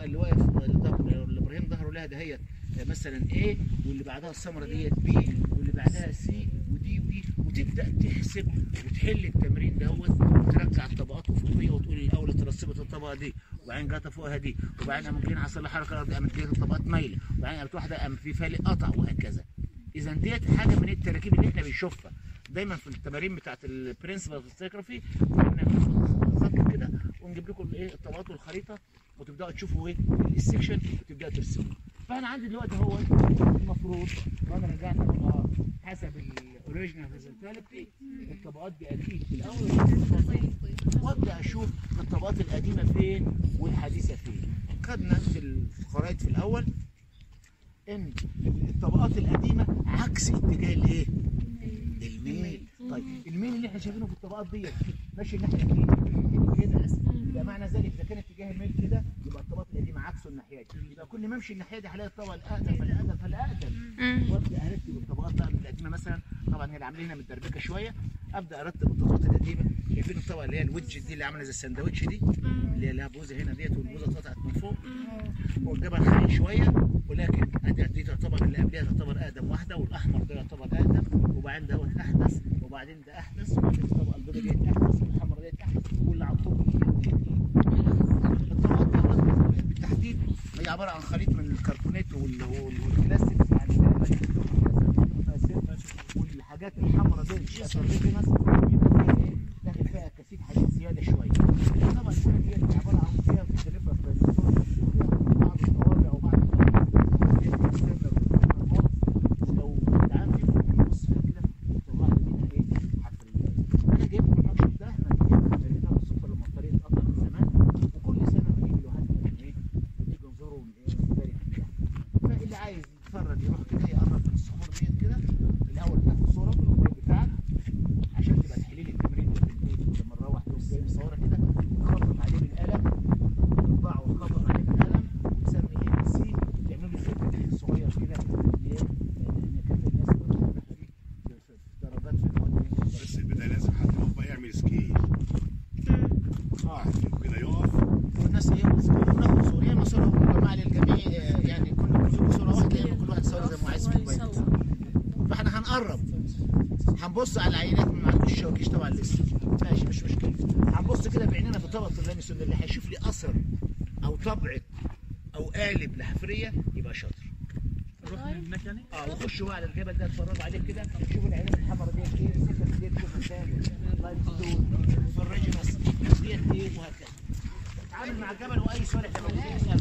الطبقه اللي واقف اللي ظهر- اللي ابراهيم ظهره لها دهيت مثلا ايه واللي بعدها السمره ديت بي واللي بعدها سي ودي ودي وتبدا تحسب وتحل التمرين دوت وترجع الطبقات افقيه وتقول الاول اترسبت الطبقه دي وبعدين جت فوقها دي وبعدين قامت جايين حصل لها حركه الارض قامت جايه الطبقات مايله وبعدين قامت واحده قام في فالق قطع وهكذا اذا ديت حاجه من التراكيب اللي احنا بنشوفها دايما في التمارين بتاعت البرنسبل ستيكرافي كنا بناخد خط كده ونجيب لكم الايه الطبقات والخريطه وتبداوا تشوفوا ايه السكشن وتبداوا ترسموا فانا عندي دلوقتي هو المفروض وانا رجعت طبقات حسب الاوريجينال ريزلتاليتي الطبقات دي اكيد في الاول وابدا اشوف الطبقات القديمه فين والحديثه فين خدنا في الخرائط في الاول ان الطبقات القديمه عكس اتجاه الايه الميل طيب الميل اللي احنا شايفينه في الطبقات ديت ماشي الناحيه دي كده يبقى معنى ذلك اذا كان اتجاه الميل كده يبقى الطبقات القديمه عكسه الناحيه دي يبقى كل ما امشي الناحيه دي هلاقي الطبقه الاقدم فالاقدم فالاقدم وابدا ارتب الطبقات بقى القديمه مثلا طبعا هي اللي عاملينها متدربكه شويه ابدا ارتب الطبقات القديمه شايفين الطبقه اللي هي الويدج دي اللي عامله زي السندوتش دي اللي هي لها بوزه هنا ديت والبوزه اتقطعت من فوق والجبل خاين شويه ولكن ادي دي تعتبر اللي قبلها تعتبر اقدم واحده والاحمر ده يعتبر اقدم وبعدين دوت احدث وبعدين ده احدث وبعدين الطبقه البيضاء ديت احدث والحمراء ديت احدث واللي على الطب الطبقات ديت بالتحديد هي عباره عن خليط من الكربونات وال- وال- والبلاستيك يعني والحاجات الحمراء دي الشاسه الريجنس بيبقى فيها ايه داخل فيها كثيف حديد زياده شويه طبعا السنه ديت عباره عن فيها مختلفه في فيها بعض الطوابع وبعض لو اتعامل بص كده طلع لي منها ايه حفريات انا جايب لكم المكشف ده احنا جايبينه السوبر لما الطريق اتقطع من زمان وكل سنه بنجيب له هدف من ايه بنيجي نزوره ونبارك فيها فاللي عايز يتفرج يروح كده يقرب من الصخور ديت كده الاول تاخد صوره بالموبايل بتاعك عشان تبقى تحليل التمرين في البيت لما نروح تقوم جايب صوره كده تخبط عليه بالقلم تطبعه وتخبط عليه بالقلم وتسمي اي بي سي وتعمل له فكره تحت صغير كده ل- لان كانت الناس اللي بتعمل دي في درجات في المواد دي. بس البدايه لازم حد يقف بقى يعمل سكيل اه واحد فيكم كده يقف والناس ايه وناخد صور يا اما صوره مجمعه للجميع آه، يعني كل كل صوره واحده يا اما كل واحد يصور زي ما عايز في الموبايل فاحنا هنقرب هنبص على العينات ما عندوش شوكيش طبعا لسه ماشي مش مشكله هنبص كده بعيننا بطبقه اللامسون اللي هيشوف لي اثر او طبعه او قالب لحفريه يبقى شاطر نروح من هناك يعني اه وخشوا بقى على الجبل ده اتفرجوا عليه كده شوفوا العينات الحمراء ديت ايه السكه ديت كل مكان لايف ستون فرجنس ديت ايه وهكذا تعامل مع الجبل واي سؤال احنا موجودين اسال